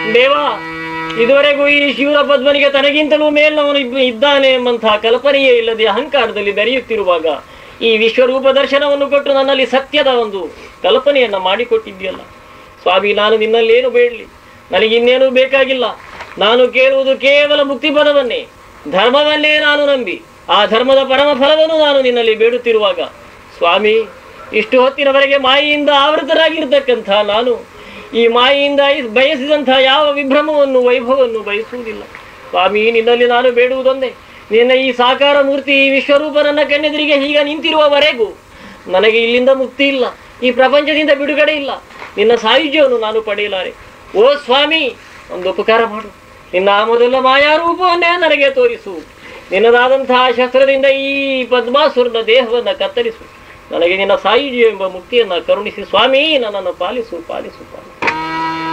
ದೇವ ಇದುವರೆಗೂ ಈ ಶಿವರ ಪದ್ಮನಿಗೆ ತನಗಿಂತಲೂ ಮೇಲ್ನವನು ಇಬ್ಬ- ಇದ್ದಾನೆ ಎಂಬಂತಹ ಕಲ್ಪನೆಯೇ ಇಲ್ಲದೆ ಅಹಂಕಾರದಲ್ಲಿ ಬೆರೆಯುತ್ತಿರುವಾಗ ಈ ವಿಶ್ವರೂಪ ದರ್ಶನವನ್ನು ಕೊಟ್ಟು ನನ್ನಲ್ಲಿ ಸತ್ಯದ ಒಂದು ಕಲ್ಪನೆಯನ್ನ ಮಾಡಿಕೊಟ್ಟಿದ್ಯಲ್ಲ ಸ್ವಾಮಿ ನಾನು ನಿನ್ನಲ್ಲೇನು ಬೇಡಲಿ ನನಗೆ ಇನ್ನೇನು ಬೇಕಾಗಿಲ್ಲ ನಾನು ಕೇಳುವುದು ಕೇವಲ ಮುಕ್ತಿ ಪದವನ್ನೇ ಧರ್ಮವನ್ನೇ ನಾನು ನಂಬಿ ಆ ಧರ್ಮದ ಪರಮ ಫಲವನ್ನು ನಾನು ನಿನ್ನಲ್ಲಿ ಬೇಡುತ್ತಿರುವಾಗ ಸ್ವಾಮಿ ಇಷ್ಟು ಹೊತ್ತಿನವರೆಗೆ ಮಾಯೆಯಿಂದ ಆವೃತರಾಗಿರ್ತಕ್ಕಂಥ ನಾನು ಈ ಮಾಯೆಯಿಂದ ಐ- ಬಯಸಿದಂತಹ ಯಾವ ವಿಭ್ರಮವನ್ನು ವೈಭವವನ್ನು ಬಯಸುವುದಿಲ್ಲ ಸ್ವಾಮಿ ನಿನ್ನಲ್ಲಿ ನಾನು ಬೇಡುವುದೊಂದೇ ನಿನ್ನ ಈ ಸಾಕಾರ ಮೂರ್ತಿ ಈ ವಿಶ್ವರೂಪ ನನ್ನ ಕಣ್ಣೆದುರಿಗೆ ಹೀಗ ನಿಂತಿರುವವರೆಗೂ ನನಗೆ ಇಲ್ಲಿಂದ ಮುಕ್ತಿ ಇಲ್ಲ ಈ ಪ್ರಪಂಚದಿಂದ ಬಿಡುಗಡೆ ಇಲ್ಲ ನಿನ್ನ ಸಾಯುಜ್ಯವನ್ನು ನಾನು ಪಡೆಯಲಾರೆ ಓ ಸ್ವಾಮಿ ಒಂದು ಉಪಕಾರ ಮಾಡು ನಿನ್ನ ಆ ಮೊದಲ ಮಾಯಾರೂಪವನ್ನೇ ನನಗೆ ತೋರಿಸು ನಿನ್ನದಾದಂತಹ ಶಸ್ತ್ರದಿಂದ ಈ ಪದ್ಮಾಸುರನ ದೇಹವನ್ನು ಕತ್ತರಿಸು ನನಗೆ ನಿನ್ನ ಸಾಯುಜ್ಯ ಎಂಬ ಮುಕ್ತಿಯನ್ನು ಕರುಣಿಸಿ ಸ್ವಾಮಿ ನನ್ನನ್ನು ಪಾಲಿಸು ಪಾಲಿಸು ಪಾಲಿಸು